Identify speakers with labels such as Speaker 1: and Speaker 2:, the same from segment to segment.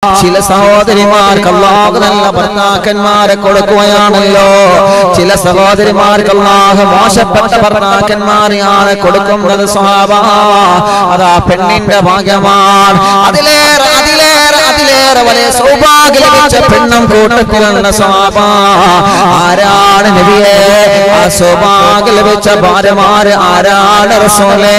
Speaker 1: ചില സഹോദരിമാർക്ക് അള്ളാഹു നല്ല ഭർത്താക്കന്മാരെ കൊടുക്കുകയാണല്ലോ ചില സഹോദരിമാർക്ക് അള്ളാഹു മോശപ്പെട്ട ഭർത്താക്കന്മാരെയാണ് കൊടുക്കുന്നത് സ്വഭാവ അതാ പെണ്ണിന്റെ ഭാഗ്യമാണ് അതിലേറെ അതിലേറെ അതിലേറെ വലിയ സൗഭാഗ്യം ലഭിച്ച പെണ്ണും കൂട്ടത്തിലുള്ള സ്വഭാവ ആരാണ് നബിയെ ആ സൗഭാഗ്യം ലഭിച്ച ഭാര്യമാര് ആരാണ് റസൂലേ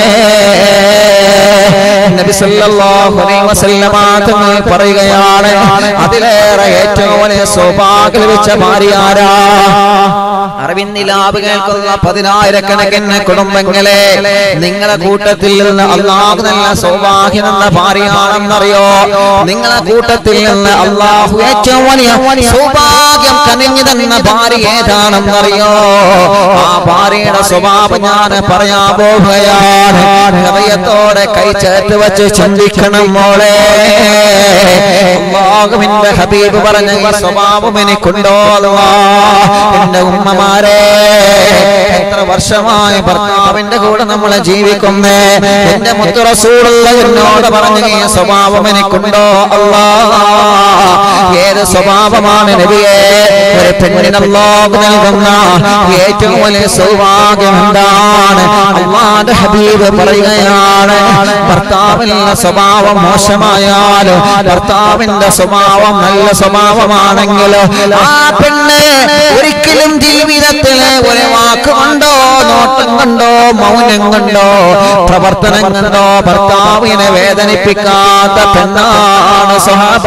Speaker 1: നബി സല്ലല്ലാഹു അലൈഹി വസല്ലമ തങ്ങൾ പറയുകയാണ് അതിലേറെ ഏറ്റവും വലിയ സൗഭാഗ്യം ലഭിച്ച ഭാര്യ ആരാ അറിവിന്നിലാവ് കേൾക്കുന്ന പതിനായിരക്കണക്കിന് കുടുംബങ്ങളെ നിങ്ങളെ കൂട്ടത്തിൽ നിന്ന് അള്ളാഹു നല്ല സൗഭാഗ്യം എന്ന ഭാര്യയാണെന്നറിയോ നിങ്ങളെ കൂട്ടത്തിൽ നിന്ന് അള്ളാഹു ഏറ്റവും വലിയ സൗഭാഗ്യം കനിഞ്ഞു തന്ന ഭാര്യ ഏതാണെന്നറിയോ ആ ഭാര്യയുടെ സ്വഭാവം ഞാൻ പറയാൻ പോവുകയാണ് ഹൃദയത്തോടെ കൈ ചേർത്ത് വെച്ച് ചിന്തിക്കണം മോളെ അള്ളാഹുവിന്റെ ഹബീബ് പറഞ്ഞ ഈ സ്വഭാവം എനിക്കുണ്ടോ അല്ലാ എന്റെ ഉമ്മമാരെ എത്ര വർഷമായി ഭർത്താവിന്റെ കൂടെ നമ്മളെ ജീവിക്കുന്നേ എന്റെ മുത്തു റസൂലുള്ള എന്നോട് പറഞ്ഞ ഈ സ്വഭാവം എനിക്കുണ്ടോ അല്ലാ ഏത് സ്വഭാവമാണ് നബിയെ ഒരു പെണ്ണിന് അല്ലാഹു നൽകുന്ന ഏറ്റവും വലിയ സൗഭാഗ്യം എന്താണ് അള്ളാന്റെ ഹബീബ് പറയുകയാണ് ഭർത്താവിന്റെ സ്വഭാവം മോശമായാലും ഭർത്താവിന്റെ സ്വഭാവം നല്ല സ്വഭാവമാണെങ്കിലോ ആ പെണ്ണ് ഒരിക്കലും ജീവിതത്തിലെ ഒരു വാക്ക് കൊണ്ടോ നോട്ടം കൊണ്ടോ മൗനം കൊണ്ടോ പ്രവർത്തനം കൊണ്ടോ ഭർത്താവിനെ വേദനിപ്പിക്കാത്ത പെണ്ണാണ് സ്വഹാബ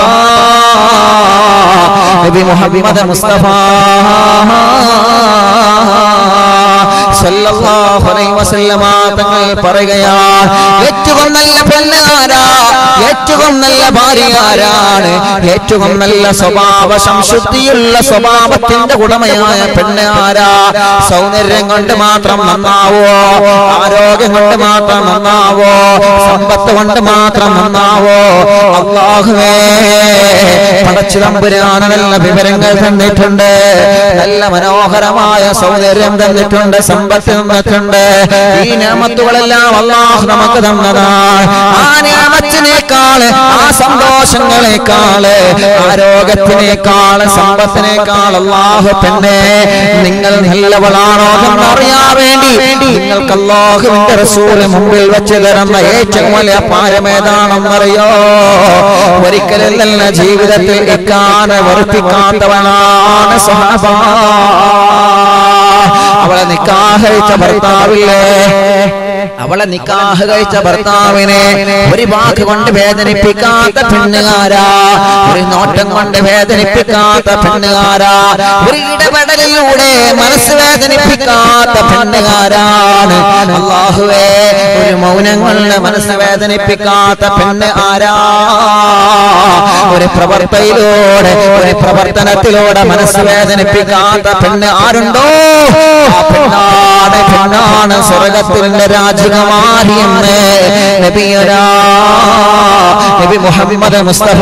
Speaker 1: നബി മുഹമ്മദ് മുസ്തഫ സല്ലല്ലാഹു അലൈഹി വസല്ലമ തങ്ങൾ പറയുകയാണ് ഏറ്റവും നല്ല പെണ്ണ് ആരാ ഏറ്റവും നല്ല ഭാര്യ ആരാണ് ഏറ്റവും നല്ല സ്വഭാവ സംശുദ്ധിയുള്ള സ്വഭാവത്തിന്റെ ഉടമയായ പെണ്ണ് ആരാ സൗന്ദര്യം കൊണ്ട് മാത്രം നന്നാവോ ആരോഗ്യം കൊണ്ട് മാത്രം നന്നാവോ സമ്പത്ത് കൊണ്ട് മാത്രം നന്നാവോ അള്ളാഹുവേ പടച്ചു തമ്പുരാണ് നല്ല വിവരങ്ങൾ തന്നിട്ടുണ്ട് നല്ല മനോഹരമായ സൗന്ദര്യം തന്നിട്ടുണ്ട് സമ്പത്ത് തന്നിട്ടുണ്ട് ഈ നാമത്തുകളെല്ലാം അള്ളാഹു നമുക്ക് തന്നതാണ് ആ നാമത്തിനേക്കാൾ ആ സന്തോഷങ്ങളെക്കാൾ ആരോഗ്യത്തിനേക്കാൾ സമ്പത്തിനേക്കാൾ അള്ളാഹു പെണ്ണെ നിങ്ങൾ നല്ലവളാണോ എന്നറിയാൻ വേണ്ടി നിങ്ങൾക്ക് അള്ളാഹുവിന്റെ റസൂല് മുമ്പിൽ വെച്ച് തരുന്ന ഏറ്റവും വലിയ പാരമേതാണെന്നറിയോ ഒരിക്കലും നല്ല ജീവിതത്തിൽ ഇക്കാനെ വെറുപ്പിക്കാത്തവനാണ് സ്വഹാബ അവളെ നിക്കാഹ് കഴിച്ച ഭർത്താവില്ലേ അവളെ നിക്കാഹ് കഴിച്ച ഭർത്താവിനെ ഒരു വാക്ക് കൊണ്ട് വേദനിപ്പിക്കാത്ത പെണ്ണുകാരാ ഒരു നോട്ടം കൊണ്ട് വേദനിപ്പിക്കാത്ത പെണ്ണുകാരാ ഒരു ഇടപെടലിലൂടെ മനസ്സ് വേദനിപ്പിക്കാത്ത പെണ്ണുകാരാണ് അള്ളാഹുവേ ഒരു മൗനം കൊണ്ട് മനസ്സ് വേദനിപ്പിക്കാത്ത പെണ്ണ് ആരാ ഒരു പ്രവർത്തയിലൂടെ ഒരു പ്രവർത്തനത്തിലൂടെ മനസ്സ് വേദനിപ്പിക്കാത്ത പെണ്ണ് ആരുണ്ടോ ആ പെണ്ണാണ് പെണ്ണാണ് സ്വർഗത്തിന്റെ രാജകുമാരി എന്ന് നബിയരാ നബി മുഹമ്മദ് മുസ്തഫ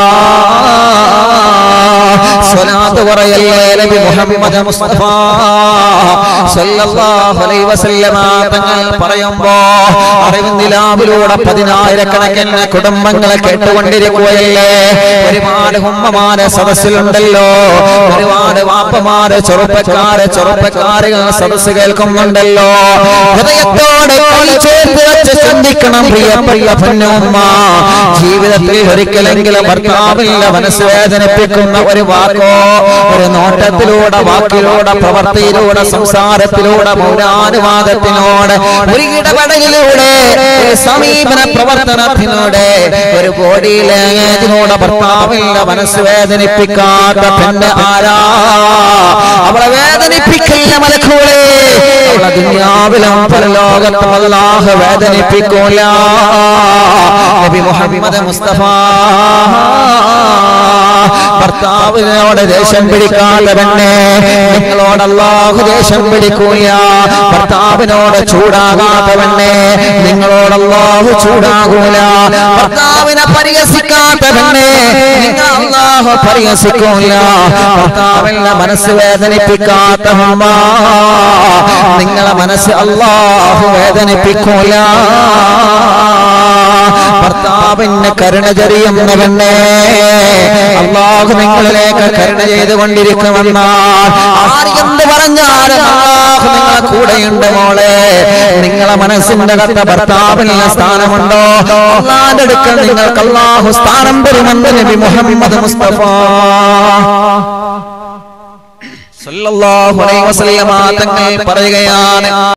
Speaker 1: സ്വലാത്ത് പറയല്ലേ നബി മുഹമ്മദ് മുസ്തഫ സല്ലല്ലാഹു അലൈഹി വസല്ലമ തങ്ങൾ പറയുമ്പോ അറിവിന്ദിലാവിലൂടെ പതിനായിരക്കണക്കിന് കുടുംബങ്ങളെ കേട്ടുകൊണ്ടിരിക്കുകയല്ലേ ഒരുപാട് ഉമ്മമാരെ സദസ്സിലുണ്ടല്ലോ ഒരുപാട് വാപ്പമാര് ചെറുപ്പക്കാര് ചെറുപ്പക്കാരുകൾ സദസ്സ് കേൾക്കുന്നുണ്ടല്ലോ ഹൃദയത്തോട് കൈ ചേർത്ത് വെച്ച് ചിന്തിക്കണം പ്രിയ പ്രിയ പൊന്നുമ്മ ജീവിതത്തിൽ ഒരിക്കലെങ്കിലും ഭർത്താവില്ല മനസ്സ് വേദനിപ്പിക്കുന്ന ഒരു വാക്കോ ഒരു നോട്ടത്തിലൂടെ വാക്കിലൂടെ പ്രവർത്തിയിലൂടെ സംസാരത്തിലൂടെ മൗനാനുവാദത്തിലൂടെ ഒരു ഇടപെടലിലൂടെ ഒരു സമീപന പ്രവർത്തനത്തിലൂടെ ഒരു ബോഡി ലാംഗ്വേജിലൂടെ ഭർത്താവില്ല മനസ്സ് വേദനിപ്പിക്കാത്ത പെണ്ണ് ആരാ അവളെ വേദനിപ്പിക്കില്ല മലക്കൂളെ അവളെ ദുനിയാവിലും പരലോകത്തും അല്ലാഹ് വേദനിപ്പിക്കൂല നബി മുഹമ്മദ് മുസ്തഫ ഭർത്താവിനോട് ദേഷ്യം പിടിക്കാതെ പെണ്ണെ നിങ്ങളോട് അല്ലാഹു ദേഷ്യം പിടിക്കൂല ഭർത്താവിനോട് ചൂടാകാത്ത പെണ്ണെ നിങ്ങളോട് അല്ലാഹു ചൂടാകൂല ഭർത്താവിനെ പരിഹസിക്കാത്ത പെണ്ണെ നിങ്ങൾ അല്ലാഹു പരിഹസിക്കൂല ഭർത്താവിന്റെ മനസ്സ് വേദനിപ്പിക്കാത്ത അമ്മ നിങ്ങളെ മനസ്സ് അല്ലാഹു വേദനിപ്പിക്കൂല ഭർത്താവിന് കരുണ ചൊരിയുന്ന പെണ്ണേ അള്ളാഹു നിങ്ങളിലേക്ക് കരുണ ചെയ്തുകൊണ്ടിരിക്കുമെന്നാൽ ആര് എന്ത് പറഞ്ഞാലും അള്ളാഹു നിങ്ങളെ കൂടെയുണ്ട് മോളെ നിങ്ങളെ മനസ്സിന്റെ കത്ത ഭർത്താവിന് സ്ഥാനമുണ്ടോ അള്ളാന്റെ അടുക്കൽ നിങ്ങൾക്ക് അള്ളാഹു സ്ഥാനം തരുമെന്ന് നബി മുഹമ്മദ് മുസ്തഫ സല്ലല്ലാഹു അലൈഹി വസല്ലമ തങ്ങൾ പറയുകയാണ്